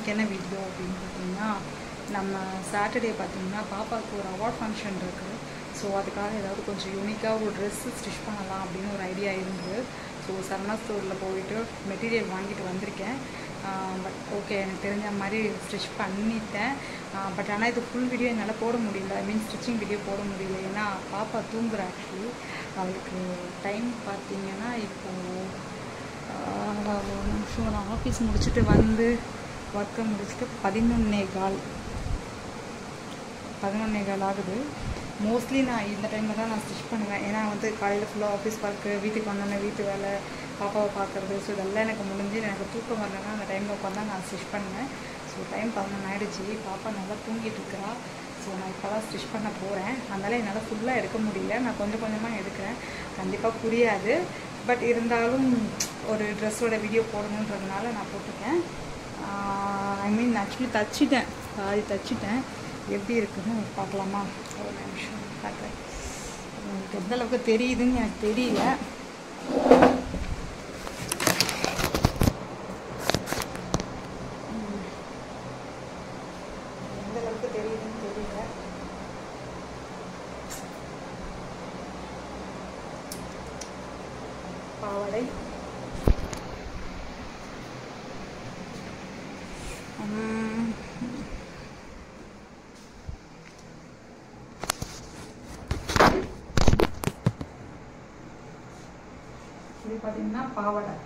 இன்றைக்கி என்ன வீடியோ அப்படின்னு பார்த்தீங்கன்னா நம்ம சாட்டர்டே பார்த்தீங்கன்னா பாப்பாவுக்கு ஒரு அவார்ட் ஃபங்க்ஷன் இருக்குது ஸோ அதுக்காக ஏதாவது கொஞ்சம் யூனிக்காக ஒரு ட்ரெஸ்ஸு ஸ்டிச் பண்ணலாம் அப்படின்னு ஒரு ஐடியா இருந்தது ஸோ சரணா ஸ்டோரில் போயிட்டு மெட்டீரியல் வாங்கிட்டு வந்திருக்கேன் பட் ஓகே எனக்கு தெரிஞ்ச மாதிரி ஸ்டிச் பண்ணிட்டேன் பட் ஆனால் இது ஃபுல் வீடியோ என்னால் போட முடியல ஐ மீன் ஸ்டிச்சிங் வீடியோ போட முடியல ஏன்னா பாப்பா தூங்குற ஆக்சுவலி அவளுக்கு டைம் பார்த்தீங்கன்னா இப்போது ஒரு நிமிஷம் நான் ஆஃபீஸ் முடிச்சுட்டு வந்து ஒர்க்கை முடிச்சுட்டு பதினொன்னே கால் பதினொன்னே கால் ஆகுது மோஸ்ட்லி நான் இந்த டைமில் தான் நான் ஸ்டிச் பண்ணுவேன் ஏன்னா வந்து காலையில் ஃபுல்லாக ஆஃபீஸ் ஒர்க்கு வீட்டுக்கு வந்தோடனே வீட்டு வேலை பாப்பாவை பார்க்குறது ஸோ இதெல்லாம் எனக்கு முடிஞ்சு எனக்கு தூக்கம் வரலன்னா அந்த டைமில் உட்காந்து நான் ஸ்டிச் பண்ணுவேன் ஸோ டைம் பதினொன்று ஆயிடுச்சு பாப்பா நல்லா தூங்கிட்டு இருக்கிறா ஸோ நான் இப்போ தான் ஸ்டிச் பண்ண போகிறேன் அதனால் என்னால் ஃபுல்லாக எடுக்க முடியல நான் கொஞ்சம் கொஞ்சமாக எடுக்கிறேன் கண்டிப்பாக புரியாது பட் இருந்தாலும் ஒரு ட்ரெஸ்ஸோட வீடியோ போடணுன்றதுனால நான் போட்டிருக்கேன் ஐ மீன் ஆக்சுவலி தச்சிட்டேன் பாதி தச்சிட்டேன் எப்படி இருக்குன்னு பார்க்கலாமா ஒரு நிமிஷம் பார்க்குறேன் உங்களுக்கு எந்த அளவுக்கு தெரியுதுன்னு எனக்கு தெரியல ம். எந்த அளவுக்கு தெரியுதுன்னு தெரியல பாவாடை உம், இது பார்த்தீங்கன்னா பாவாடை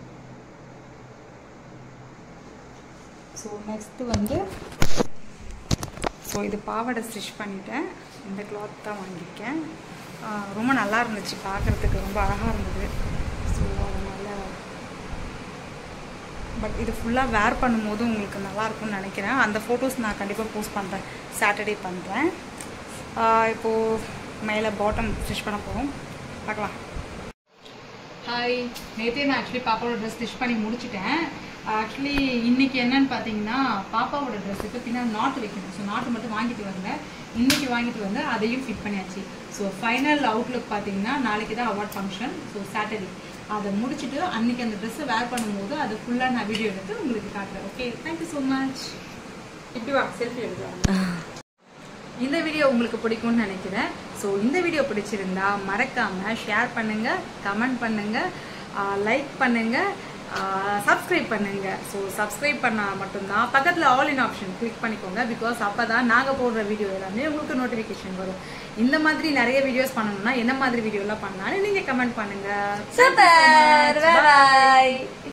ஸோ நெக்ஸ்ட்டு வந்து ஸோ இது பாவாடை ஸ்டிச் பண்ணிட்டேன் இந்த கிளாத் தான் வாங்கியிருக்கேன் ஆஹ் ரொம்ப நல்லா இருந்துச்சு பார்க்குறதுக்கு ரொம்ப அழகாக இருந்தது ஸோ அதனால் பட் இது ஃபுல்லாக வேர் பண்ணும்போது உங்களுக்கு நல்லா இருக்கும்னு நினைக்கிறேன் அந்த ஃபோட்டோஸ் நான் கண்டிப்பாக போஸ்ட் பண்ணுறேன் சாட்டர்டே பண்ணுறேன் இப்போது மேலே பாட்டம் ஸ்டிச் பண்ண போகிறோம் பார்க்கலாம் ஹாய் நேற்றே நான் ஆக்சுவலி பாப்பாவோட ட்ரெஸ் ஸ்டிச் பண்ணி முடிச்சிட்டேன் ஆக்சுவலி இன்னைக்கு என்னன்னு பார்த்தீங்கன்னா பாப்பாவோட ட்ரெஸ்ஸுக்கு பின்னாடி நாட்டு வைக்கணும் ஸோ நாட்டு மட்டும் வாங்கிட்டு வந்தேன் இன்னைக்கு வாங்கிட்டு வந்து அதையும் ஃபிட் பண்ணியாச்சு ஸோ ஃபைனல் அவுட்லுக் பார்த்தீங்கன்னா நாளைக்கு தான் அவார்ட் ஃபங்க்ஷன் ஸோ சாட்டர்டே அதை முடிச்சுட்டு அன்னைக்கு அந்த ட்ரெஸ்ஸை வேர் பண்ணும்போது அதை ஃபுல்லாக நான் வீடியோ எடுத்து உங்களுக்கு காட்டுறேன் ஓகே தேங்க்யூ ஸோ மச் இப்படி வா செல்ஃபி எடுக்கலாம் இந்த வீடியோ உங்களுக்கு பிடிக்கும்னு நினைக்கிறேன் ஸோ இந்த வீடியோ பிடிச்சிருந்தா மறக்காம ஷேர் பண்ணுங்க கமெண்ட் பண்ணுங்க லைக் பண்ணுங்க சப்ஸ்கிரைப் பண்ணுங்க ஸோ சப்ஸ்கிரைப் பண்ணால் மட்டும்தான் பக்கத்தில் ஆல் இன் ஆப்ஷன் கிளிக் பண்ணிக்கோங்க பிகாஸ் அப்போ தான் நாங்கள் போடுற வீடியோ எல்லாமே உங்களுக்கு நோட்டிஃபிகேஷன் வரும் இந்த மாதிரி நிறைய வீடியோஸ் பண்ணணும்னா என்ன மாதிரி வீடியோலாம் பண்ணாலும் நீங்கள் கமெண்ட் பண்ணுங்க சூப்பர் பாய்